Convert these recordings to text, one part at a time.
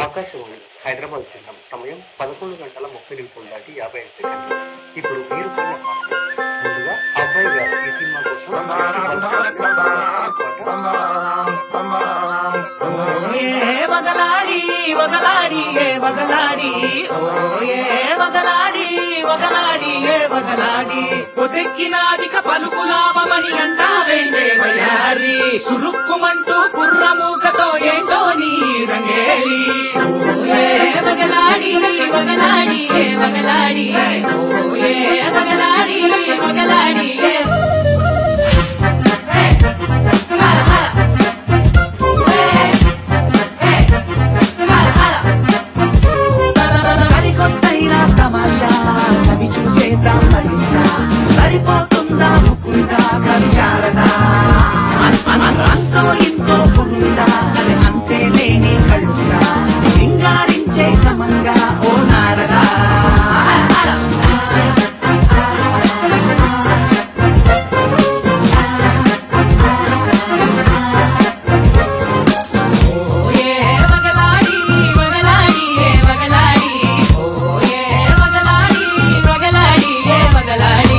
ఆకాశవాణి హైదరాబాద్ కేంద్రం సమయం పదకొండు గంటల ముప్పై నిమిషాలు దాటి యాభై ఐదు సెకండ్లు ఇప్పుడు మీరు కొన్న పాట ముందుగా అబ్బాయి గారు ఈ సినిమా కోసం ఏ వగలాడి వగలాడి ఏ వగలాడి ఓ ఏ వగలాడి వగలాడి ఏ వగలాడి పొదెక్కినాదిక పలుకులామని అంటావేంటే వయారి సురుక్కుమంటూ కుర్రమూకతో ఏంటో నీ రంగేలి ఓ ఏ వగలాడి వగలాడి ఏ వగలాడి ఓ ఏ వగలాడి వగలాడి ఏ సరికొత్తైన తమాషా చవి చూసేద్దాం మరిందా సరిపోతుందా ముకుందా కవి శారదా అన్- అన్- అన్- అంతో ఇంతో పురుందా అది అంతే లేని కళ్ళుందా సింగారించే సమంగా ఓ నారదా ఓ ఏ వగలాడి వగలాడి ఏ వగలాడి ఓ ఏ వగలాడి వగలాడి ఏ వగలాడి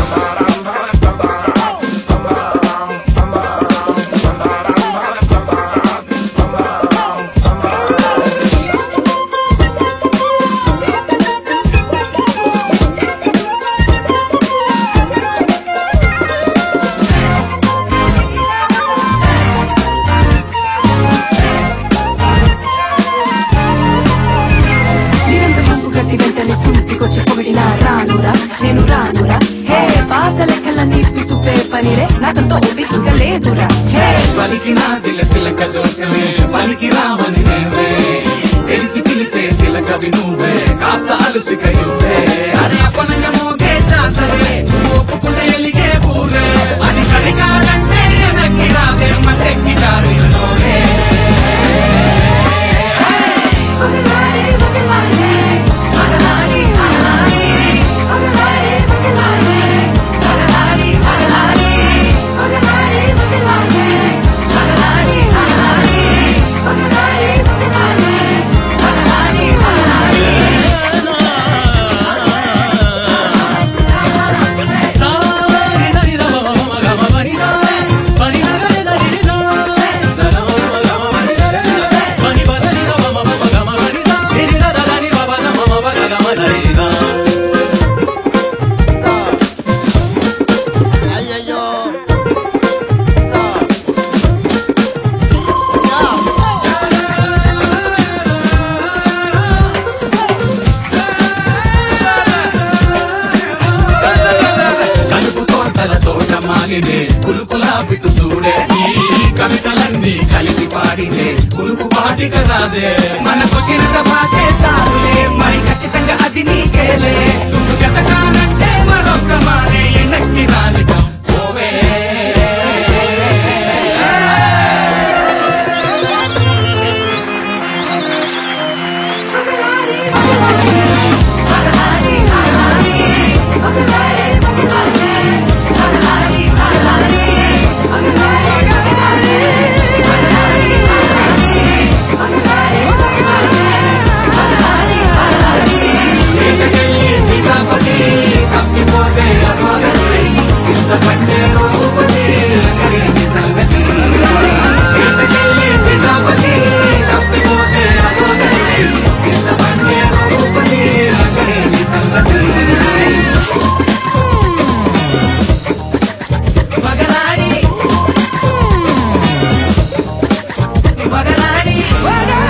జీవంత పంపు కట్టి వెంటనే సూటికొచ్చి పొగిడినా రానురా నేను రానురా హే పాత లెక్కలన్నీ పిసుపే పనిరే నాకంతో ఓపిక లేదురా హే పలికిన దిలసిలక జోసమే పలికి రామని నేవే తెలిసి తెలిసే సిలక వినువే కాస్త అలసిక ఇవ్వే అరే అపనంగ మోగే జాతరే ఒప్పుకుంటే ఎలిగే పూరే అది సరికాదంటే వెనక్కి రాదే మత్తెక్కి దారిలోనే వగలాడి వగలాడి వగలాడి వగలాడి వగలాడి వగలాడి వగలాడి వగలాడి వగలాడి వగలాడి వగలాడి వగలాడి వగలాడి వగలాడి వగలాడి వగలాడి కలుపు తోటల తోట మాలినే కులుకులా పిట్టు చూడే ఈ కవితలన్నీ కలిపి పాడినే కులుకు పాటిక రాదే మనకొచ్చిన భాషే చాలులే మరి ఖచ్చితంగా అది నీకేలే నువ్వు గతకాలంటే మరొక్క మారే ఎన్నకి రానిక పోవే సీతకెళ్ళి సీతాపతి తప్పిపోతే అగోదరి సింతపట్టే రూపతి రంగరేణి సంగతి సీతకెళ్ళి సీతాపతి తప్పిపోతే అగోదరి సింతపట్టే రూపతి రంగరేణి సంగతి వగలాడి వగలాడి వగలాడి